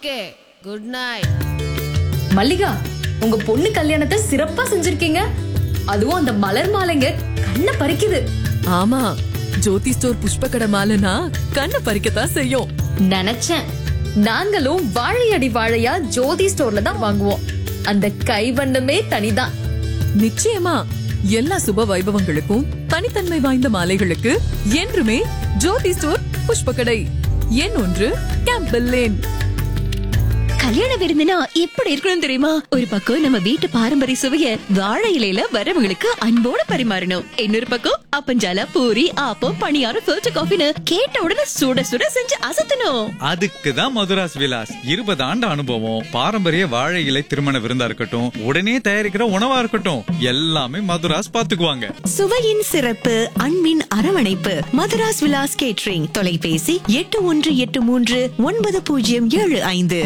okay good night Mallika உங்க பொண்ணு கல்யாணத்தை சிறப்பா செஞ்சிருக்கீங்க அதுவும் அந்த மலர் மாலைங்க கண்ணை பறிக்குது ஆமா ஜோதி ஸ்டோர் புஷ்ப கடை மாலைனா கண்ணை பறிக்கத்தான் செய்யும் நினைச்சேன் நாங்களும் வாழையடி வாழையா ஜோதி ஸ்டோர்ல தான் வாங்குவோம் அந்த கைவண்ணமே தனிதான் நிச்சயமா எல்லா சுப வைபவங்களுக்கும் தனித்தன்மை வாய்ந்த மாலைகளுக்கு என்றுமே ஜோதி ஸ்டோர் புஷ்ப கடை எண் ஒன்று கேம்பல் லேன் கல்யாண விருந்துனா எப்படி இருக்கணும் தெரியுமா ஒரு பக்கம் நம்ம வீட்டு பாரம்பரிய சுவைய வாழை இலையில வரவங்களுக்கு அன்போட பரிமாறணும் இன்னொரு பக்கம் அப்பஞ்சால பூரி ஆப்பம் பணியாரம் ஃபில்டர் காஃபின்னு கேட்ட உடனே சுட சுட செஞ்சு அசத்தணும் அதுக்கு தான் மதுராஸ் விலாஸ் இருபது ஆண்டு அனுபவம் பாரம்பரிய வாழை இலை திருமண விருந்தா இருக்கட்டும் உடனே தயாரிக்கிற உணவா இருக்கட்டும் எல்லாமே மதுராஸ் பாத்துக்குவாங்க சுவையின் சிறப்பு அன்பின் அரவணைப்பு மதுராஸ் விலாஸ் கேட்ரிங் தொலைபேசி எட்டு ஒன்று எட்டு மூன்று ஒன்பது பூஜ்ஜியம் ஏழு ஐந்து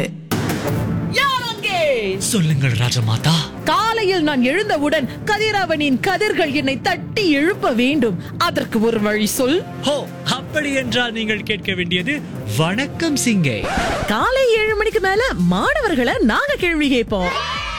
சொல்லுங்கள் ராஜமாதா காலையில் நான் எழுந்தவுடன் கதிரவனின் கதிர்கள் என்னை தட்டி எழுப்ப வேண்டும் அதற்கு ஒரு வழி சொல் ஹோ அப்படி என்றால் நீங்கள் கேட்க வேண்டியது வணக்கம் சிங்கே காலை ஏழு மணிக்கு மேல மாணவர்களை நாங்க கேள்வி கேட்போம்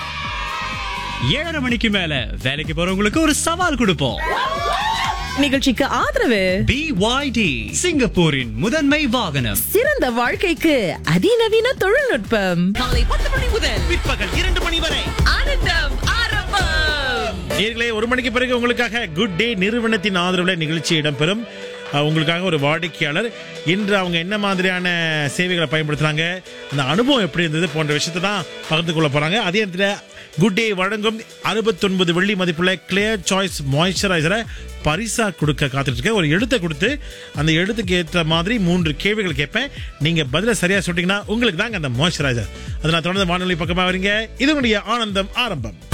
ஏழரை மணிக்கு மேல வேலைக்கு போறவங்களுக்கு ஒரு சவால் கொடுப்போம் நிகழ்ச்சிக்கு ஆதரவு பிஒய்டி சிங்கப்பூரின் முதன்மை வாகனம் சிறந்த வாழ்க்கைக்கு அதிநவீன தொழில்நுட்பம் காலை பத்து மணி முதல் பிற்பகல் இரண்டு மணி வரை ஆனந்தம் ஆரம்பம் நேர்களே ஒரு மணிக்கு பிறகு உங்களுக்காக குட் டே நிறுவனத்தின் ஆதரவுல நிகழ்ச்சி இடம்பெறும் அஹ், உங்களுக்காக ஒரு வாடிக்கையாளர் இன்று அவங்க என்ன மாதிரியான சேவைகளை பயன்படுத்துறாங்க அந்த அனுபவம் எப்படி இருந்தது போன்ற விஷயத்தை தான் பகிர்ந்து கொள்ள போறாங்க அதே நேரத்தில் குட் டே வழங்கும் அறுபத்தொன்பது வெள்ளி மதிப்புள்ள கிளியர் சாய்ஸ் மாய்ஸ்சரைசரை பரிசா கொடுக்க காத்துட்டு இருக்கேன் ஒரு எழுத்தை கொடுத்து அந்த எழுத்துக்கு ஏற்ற மாதிரி மூன்று கேள்விகள் கேட்பேன் நீங்க பதில சரியா சொல்லிட்டீங்கன்னா உங்களுக்கு தாங்க அந்த மாய்ஸ்சரைசர் அதை நான் தொடர்ந்து வானொலி பக்கமாக வரீங்க இது உங்களுடைய ஆனந்தம் ஆரம்பம்